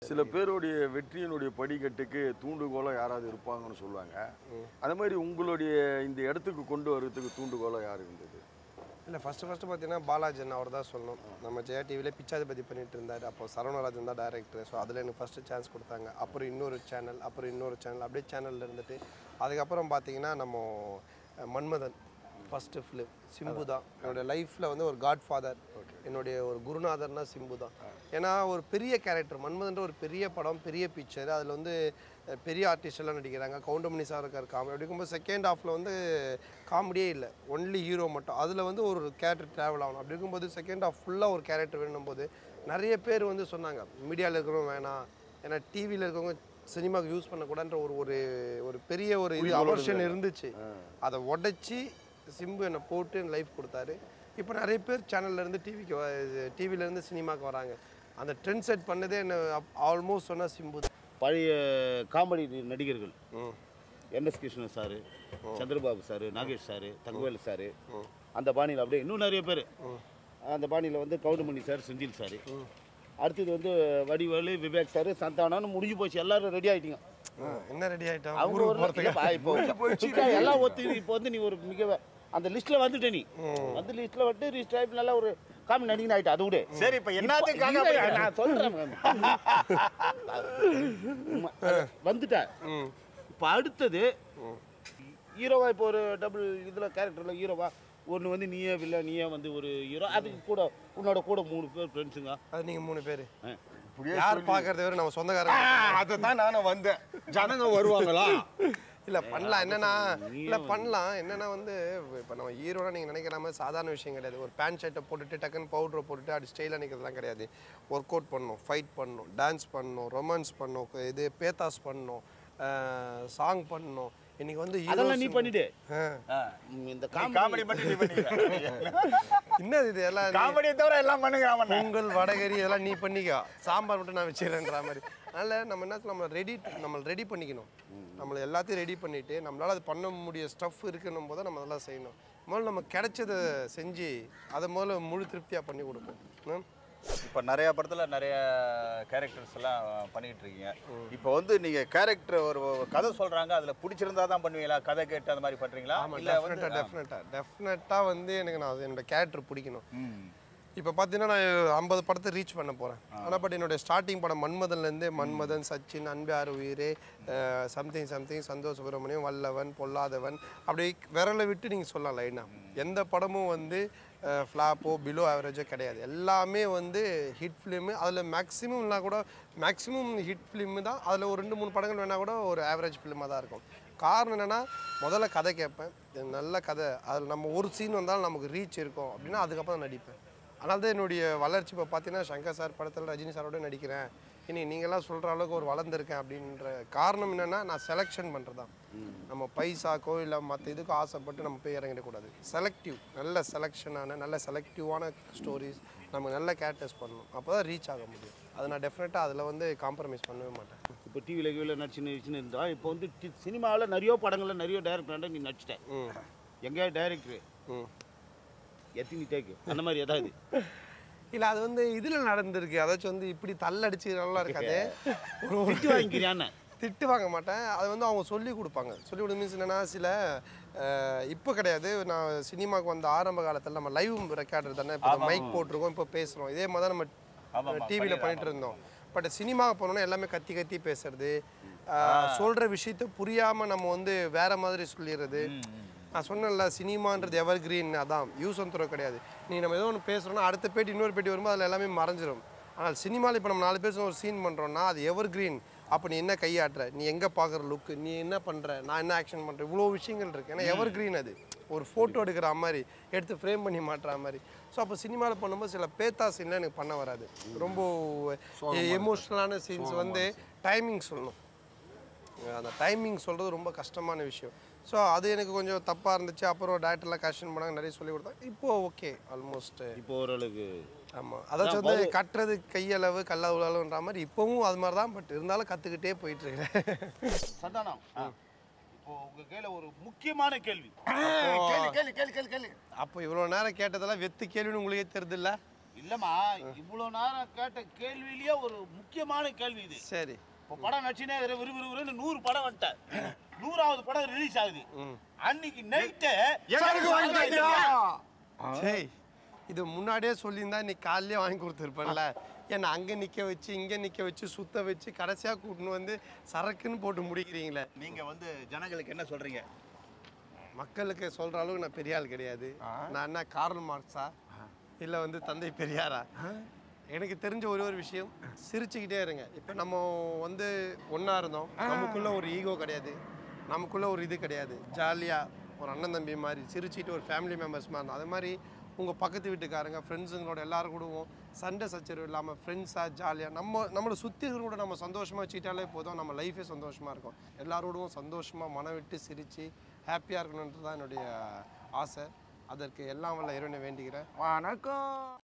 சில பேருடைய வெற்றியினுடைய படிக்கட்டுக்கு தூண்டுகோலா யாராவது இருப்பாங்கன்னு சொல்லுவாங்க அந்த மாதிரி உங்களுடைய இந்த இடத்துக்கு கொண்டு வர்றதுக்கு தூண்டுகோலா யார் இருந்தது இல்லை ஃபஸ்ட்டு ஃபஸ்ட்டு பார்த்தீங்கன்னா பாலாஜன் அவர் தான் சொல்லணும் நம்ம ஜெயா டிவியில் பிச்சாதிபதி பண்ணிட்டு இருந்தார் அப்போ சரவணராஜன் தான் டேரக்டர் ஸோ அதில் எனக்கு ஃபஸ்ட்டு சான்ஸ் கொடுத்தாங்க அப்புறம் இன்னொரு சேனல் அப்புறம் இன்னொரு சேனல் அப்படியே சேனலில் இருந்துட்டு அதுக்கப்புறம் பார்த்தீங்கன்னா நம்ம அஹ், மன்மதன் ஃபஸ்ட்டு ஃபிலிம் சிம்பு தான் என்னோட லைஃப்பில் வந்து ஒரு காட் ஃபாதர் என்னுடைய ஒரு குருநாதர்னா சிம்பு தான் ஏன்னா ஒரு பெரிய கேரக்டர் மன்மதன்ற ஒரு பெரிய படம் பெரிய பிக்சர் அதில் வந்து அஹ், பெரிய ஆர்டிஸ்ட் எல்லாம் நடிக்கிறாங்க கவுண்டமணி சார் இருக்கார் காமெடி அப்படிங்கும்போது செகண்ட் ஹாஃபில் வந்து காமெடியே இல்லை ஒன்லி ஹீரோ மட்டும் அதில் வந்து ஒரு கேரக்டர் ட்ராவல் ஆகணும் அப்படி இருக்கும்போது செகண்ட் ஹாஃப் ஃபுல்லாக ஒரு கேரக்டர் வேணும் போது நிறைய பேர் வந்து சொன்னாங்க மீடியாவில் இருக்கிறவங்க வேணாம் ஏன்னா டிவியில் இருக்கவங்க சினிமாவுக்கு யூஸ் பண்ணக்கூடாதுன்ற ஒரு ஒரு ஒரு பெரிய ஒரு இது அவர்ஷன் இருந்துச்சு அதை உடைச்சி சிம்பு என்னை போட்டு லைஃப் கொடுத்தாரு இப்போ நிறைய பேர் சேனல்ல இருந்து டிவிக்கு டிவில இருந்து சினிமாக்கு வராங்க அந்த ட்ரெண்ட் செட் பண்ணதே என்ன ஆல்மோஸ்ட் சொன்னா சிம்பு தான். பழைய காமெடி நடிகர்கள் ம் N S Krishnan sir Chandrababu sir Nagesh sir Thangavelu sir அந்த பாணியில் அப்படியே இன்னும் நிறைய பேர் அந்த பாணியில் வந்து கவுண்டமணி சார் செந்தில் சார் அடுத்தது வந்து வடிவேலு விவேக் சார் சந்தானம்னு முடிஞ்சு போச்சு எல்லாரும் ரெடி ஆயிட்டீங்க என்ன ரெடி ஆயிட்டான் அவங்க ஒரு இல்லப்பா, இப்போ இப்போ எல்லாம் ஒத்து இப்போ வந்து நீ ஒரு மிக அந்த லிஸ்ட்ல வந்துட்ட நீ வந்து லிஸ்ட்ல வந்து லிஸ்ட் டைப் நல்லா ஒரு காமெடி நடிகன் ஆயிட்ட அது விடு சரி இப்போ என்னத்துக்காக இல்ல, போய் நான் சொல்றேன் உம்மா, வந்துட்ட இப்போ அடுத்தது ஹீரோவா இப்போ ஒரு டபுள் இதில் கேரக்டரில் ஹீரோவா ஒன்று வந்து நீயே வில்ல நீயே வந்து ஒரு ஹீரோ அதுக்கு கூட உன்னோட கூட மூணு பேர் ஃப்ரெண்ட்ஸுங்க அது நீங்க மூணு பேர் இப்படியே யார் பார்க்கறத வேற நம்ம சொந்தக்காரங்க அதை தான் நானும் வந்தேன் ஜனங்க வருவாங்களா இல்ல பண்ணலாம் என்னன்னா இல்ல பண்ணலாம் என்னன்னா வந்து இப்போ நம்ம ஹீரோனா நீங்க நினைக்கிற மாதிரி சாதாரண விஷயம் கிடையாது ஒரு பேண்ட் ஷர்ட்டை போட்டுட்டு டக்குன்னு பவுடரை போட்டுட்டு அப்படி ஸ்டைலாக நிற்கிறதுலாம் கிடையாது ஒர்க் அவுட் பண்ணணும் ஃபைட் பண்ணணும் டான்ஸ் பண்ணணும் ரொமான்ஸ் பண்ணணும் இது பேத்தாஸ் பண்ணணும் சாங் பண்ணணும் இன்னைக்கு வந்து அதெல்லாம் நீ heroes- பண்ணிடு ஆ. ம், இந்த காமெடி காமெடி மட்டும் நீ பண்ணிக்க என்னது இது எல்லாம் நீ- காமெடியை தவிர எல்லாம் பண்ணுங்க அவன் பொங்கல் வடகரி இதெல்லாம் நீ பண்ணிக்கோ சாம்பார் மட்டும் நான் வச்சுக்கிறேன்ற மாதிரி அதனால் நம்ம என்ன நம்ம ரெடி நம்ம ரெடி பண்ணிக்கணும் நம்மளை எல்லாத்தையும் ரெடி பண்ணிட்டு நம்மளால அது பண்ண முடிய ஸ்டஃப் இருக்குன்னும் போது நம்ம அதெல்லாம் செய்யணும் முதல்ல நம்ம கிடைச்சதை செஞ்சு அதை முதல்ல முழு திருப்தியாக பண்ணி கொடுப்போம் ம்? இப்போ நிறைய படத்துல நிறைய கேரக்டர்ஸ் எல்லாம் பண்ணிட்டு இருக்கீங்க இப்போ வந்து நீங்க கேரக்டர் ஒரு ஒரு கதை சொல்றாங்க அதுல பிடிச்சிருந்தா தான் பண்ணுவீங்களா கதை கேட்டு அந்த மாதிரி பண்றீங்களா ஆமாம் இல்ல வந்து டெஃபினட்டாக டெஃபினட்டாக டெஃபினட்டாக வந்து எனக்கு நான் அது என்னோட கேரக்டர் பிடிக்கணும் ம். இப்போ பார்த்தீங்கன்னா நான் ஐம்பது படத்தை ரீச் பண்ண போகிறேன் ஆனால் பட் என்னுடைய ஸ்டார்டிங் படம் மன்மதன்லேருந்து மன்மதன் சச்சின் அன்பு ஆறு உயிரே சம்திங் சம்திங் சந்தோஷ் சுப்பிரமணியம் வல்லவன் பொல்லாதவன் அப்படி விரலை விட்டு நீங்கள் சொல்லலாம் லைனாக எந்த படமும் வந்து ஃப்ளாப்போ பிலோ ஆவரேஜோ கிடையாது எல்லாமே வந்து ஹிட் ஃபிலிமு அதில் மேக்ஸிமம்னா கூட மேக்ஸிமம் ஹிட் ஃபிலிமு தான் அதில் ஒரு ரெண்டு மூணு படங்கள் வேணால் கூட ஒரு ஆவரேஜ் ஃபிலிமாக தான் இருக்கும் காரணம் என்னென்னா முதல்ல கதை கேட்பேன் இது நல்ல கதை அதில் நம்ம ஒரு சீன் வந்தாலும் நமக்கு ரீச் இருக்கும் அப்படின்னா அதுக்கப்புறம் நடிப்பேன் அதனால தான் என்னுடைய வளர்ச்சி இப்போ பார்த்தீங்கன்னா சங்கர் சார் படத்தில் ரஜினி சாரோட நடிக்கிறேன் இனி நீங்களாம் சொல்கிற அளவுக்கு ஒரு வளர்ந்துருக்கேன் அப்படின்ற காரணம் என்னென்னா நான் செலெக்ஷன் பண்ணுறது தான் நம்ம பைசாக்கோ இல்லை மற்ற இதுக்கோ ஆசைப்பட்டு நம்ம போய் இறங்கிடக்கூடாது செலக்டிவ் நல்ல செலெக்ஷனான நல்ல செலக்டிவான ஸ்டோரிஸ் நம்ம நல்ல கேரக்டர்ஸ் பண்ணணும் அப்போ தான் ரீச் ஆக முடியும் அது நான் டெஃபினட்டாக அதில் வந்து காம்ப்ரமைஸ் பண்ணவே மாட்டேன் இப்போ டிவியில் கீழே நடிச்சு நடிச்சுன்னு இருந்தா இப்போ வந்து சினிமாவில் நிறைய படங்களில் நிறைய டைரக்டர் நீ நடிச்சிட்ட ம் எங்கேயா டைரக்டர் ம் எத்தனை டேக்கு அந்த மாதிரி ஏதாவது இல்லை அது வந்து இதில் நடந்திருக்கு அதாச்சும் வந்து இப்படி தள்ளடிச்சு நல்லா இருக்காது ஒரு ஒரு திட்டு வாங்கிக்கிறியான்னு திட்டு வாங்க மாட்டேன் அது வந்து அவங்க சொல்லி கொடுப்பாங்க சொல்லி கொடுக்க மீன்ஸ் என்னன்னா சில அஹ், இப்போ கிடையாது நான் சினிமாவுக்கு வந்த ஆரம்ப காலத்தில் நம்ம லைவ் ரெக்கார்டர் தானே இப்போ மைக் போட்டிருக்கோம் இப்போ பேசுகிறோம் இதே மாதிரி தான் ஆமா, நம்ம ஆமா, டிவியில் பண்ணிட்டு இருந்தோம் பட் சினிமாவுக்கு போனோன்னா எல்லாமே கத்தி கத்தி பேசுறது அஹ், சொல்ற விஷயத்த புரியாம நம்ம வந்து வேற மாதிரி சொல்லிடுறது நான் சொன்னேன்ல சினிமான்றது எவர் கிரீன் அதான் யூஸ் அண்ட் த்ரோ கிடையாது நீ நம்ம ஏதோ ஒன்று பேசுகிறோன்னா அடுத்த பேட்டி இன்னொரு பேட்டி வரும்போது அதில் எல்லாமே மறைஞ்சிரும் ஆனால் சினிமாவில் இப்போ நம்ம நாலு பேர் ஒரு சீன் பண்ணுறோன்னா அது எவர் கிரீன் அப்போ நீ என்ன கையாட்டுற நீ எங்கே பார்க்குற லுக்கு நீ என்ன பண்ணுற நான் என்ன ஆக்ஷன் பண்ணுறேன் இவ்வளோ விஷயங்கள் இருக்குது ஏன்னா எவர் கிரீன் அது ஒரு ஃபோட்டோ எடுக்கிற மாதிரி எடுத்து ஃப்ரேம் பண்ணி மாட்டுற மாதிரி ஸோ அப்போ சினிமாவில் பண்ணும்போது சில பேத்தா சீன்லாம் எனக்கு பண்ண வராது ரொம்ப எமோஷ்னலான சீன்ஸ் வந்து டைமிங் சொல்லணும் அந்த டைமிங் சொல்கிறது ரொம்ப கஷ்டமான விஷயம் ஸோ அது எனக்கு கொஞ்சம் தப்பாக இருந்துச்சு அப்புறம் டேரக்டர்லாம் கஷ்டம் பண்ணாங்க நிறைய சொல்லி கொடுத்தாங்க இப்போ ஓகே ஆல்மோஸ்ட் இப்போ ஓரளவுக்கு ஆமாம் அதாச்சும் வந்து கட்டுறது கையளவு கல்லளவுன்ற மாதிரி இப்போவும் அது மாதிரி தான் பட் இருந்தாலும் கற்றுக்கிட்டே போயிட்டுருக்கிறேன் சந்தானம் இப்போ உங்க கையில ஒரு முக்கியமான கேள்வி கேளு கேளு கேளு கேளு கேளு அப்போ இவ்வளோ நேரம் கேட்டதெல்லாம் வெத்து கேள்வின்னு உங்களுக்கே தெரியுதுல்ல இல்லம்மா இவ்வளோ நேரம் கேட்ட கேள்வியிலேயே ஒரு முக்கியமான கேள்வி இது சரி இப்போ படம் நடிச்சுனே இருக்கிற விறு விறு விறுன்னு நூறு படம் வந்துட்டேன் நூறாவது படம் ரிலீஸ் ஆகுது அன்னைக்கு நைட்டு சரி இது முன்னாடியே சொல்லியிருந்தா நீ காலையிலே வாங்கி கொடுத்துருப்பேன்ல ஏன்னா அங்கே நிற்க வச்சு இங்கே நிற்க வச்சு சுத்த வச்சு கடைசியாக கூட்டின்னு வந்து சரக்குன்னு போட்டு முடிக்கிறீங்களே நீங்க வந்து ஜனங்களுக்கு என்ன சொல்றீங்க மக்களுக்கு சொல்கிற அளவுக்கு நான் பெரிய ஆள் கிடையாது நான் என்ன கார்ல் மார்க்ஸா இல்லை வந்து தந்தை பெரியாரா எனக்கு தெரிஞ்ச ஒரே ஒரு விஷயம் சிரிச்சுக்கிட்டே இருங்க இப்போ நம்ம வந்து ஒன்றா இருந்தோம் நமக்குள்ள ஒரு ஈகோ கிடையாது நமக்குள்ள ஒரு இது கிடையாது ஜாலியாக ஒரு அண்ணன் தம்பி மாதிரி சிரிச்சிட்டு ஒரு ஃபேமிலி மெம்பர்ஸ் மாதிரி இருந்தோம் அது மாதிரி உங்கள் பக்கத்து வீட்டுக்காரங்க ஃப்ரெண்ட்ஸுங்களோட எல்லாரும் கூடவும் சண்டை சச்சரவு இல்லாமல் ஃப்ரெண்ட்ஸாக ஜாலியாக நம்ம நம்மளை சுற்றி கூட நம்ம சந்தோஷமாக வச்சுக்கிட்டாலே போதும் நம்ம லைஃபே சந்தோஷமாக இருக்கும் எல்லாரோடவும் சந்தோஷமாக மனம் விட்டு சிரித்து ஹாப்பியாக இருக்கணுன்றது தான் என்னுடைய ஆசை அதற்கு எல்லாம் வல்ல இறைவனை வேண்டிக்கிறேன் வணக்கம்